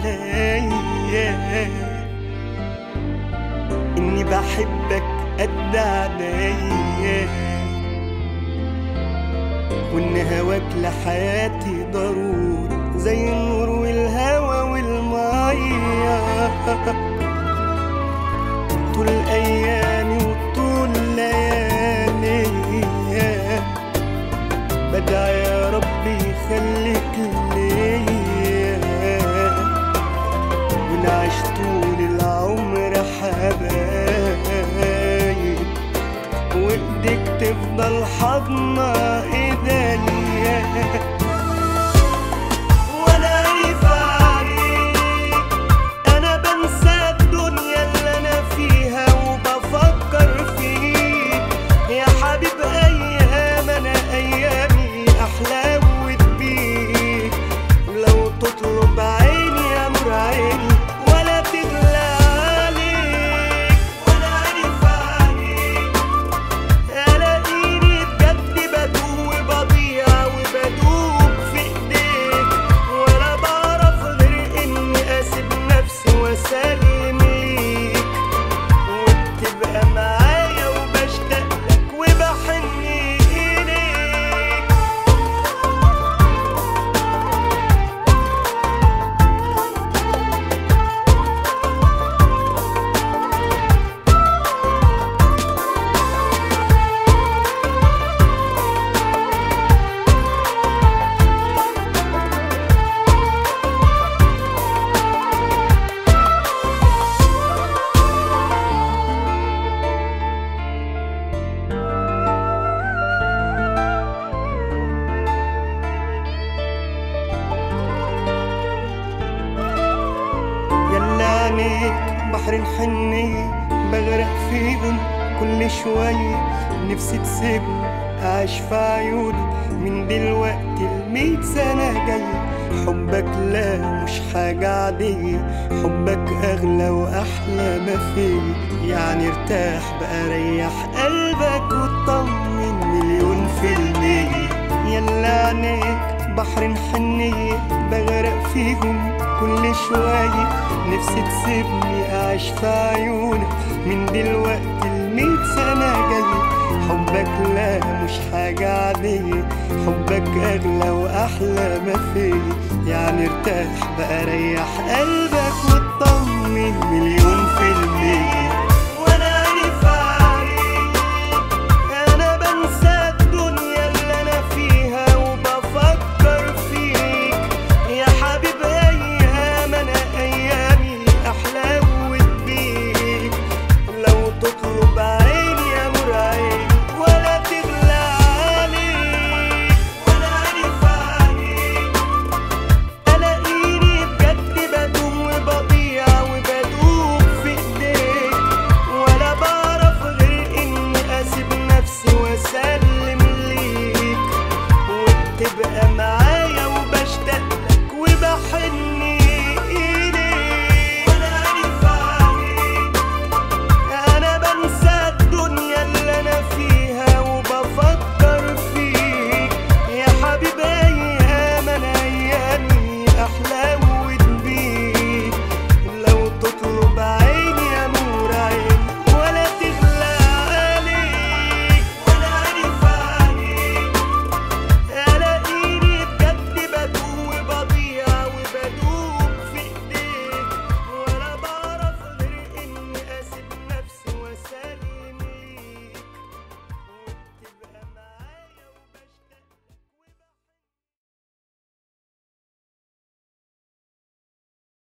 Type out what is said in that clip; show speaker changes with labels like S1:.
S1: عليا اني بحبك قد عينيا وان هواك لحياتي ضروري زي النور والهوى والمية طول ايامي وطول ليالي بدعي يا ربي يخليك ليا ونعيش طول العمر حبايب وايديك تفضل حضنة ايديا وانا عارف عليك انا بنسى الدنيا اللي انا فيها وبفكر فيك يا حبيب ايام انا ايامي احلى بيك لو تطلب عيني يا نور عيني ولا تغلى عليك وانا عارف عليك الاقيني بجد بدوب وبضيع وبدوب في ايديك ولا بعرف غير اني اسيب نفسي واسلم ليك وبتبقى معايا وبشتاق لك وبحن اليك يلا عينيك بحر الحنية بغرق فيهم كل شوية نفسي تسيبني أعيش في عيوني من دلوقتي المية سنة جاية حبك لا مش حاجة عادية حبك أغلى وأحلى ما فيا يعني ارتاح بقى ريح قلبك وطمن مليون في المية يلا عينيك بحر الحنية بغرق فيهم كل شوية نفسي تسيبني أعيش في عيونك من دلوقتي المية سنة جاية حبك لا مش حاجة عادية حبك أغلى وأحلى ما فيا يعني ارتاح بقى ريح قلبك وطمن مليون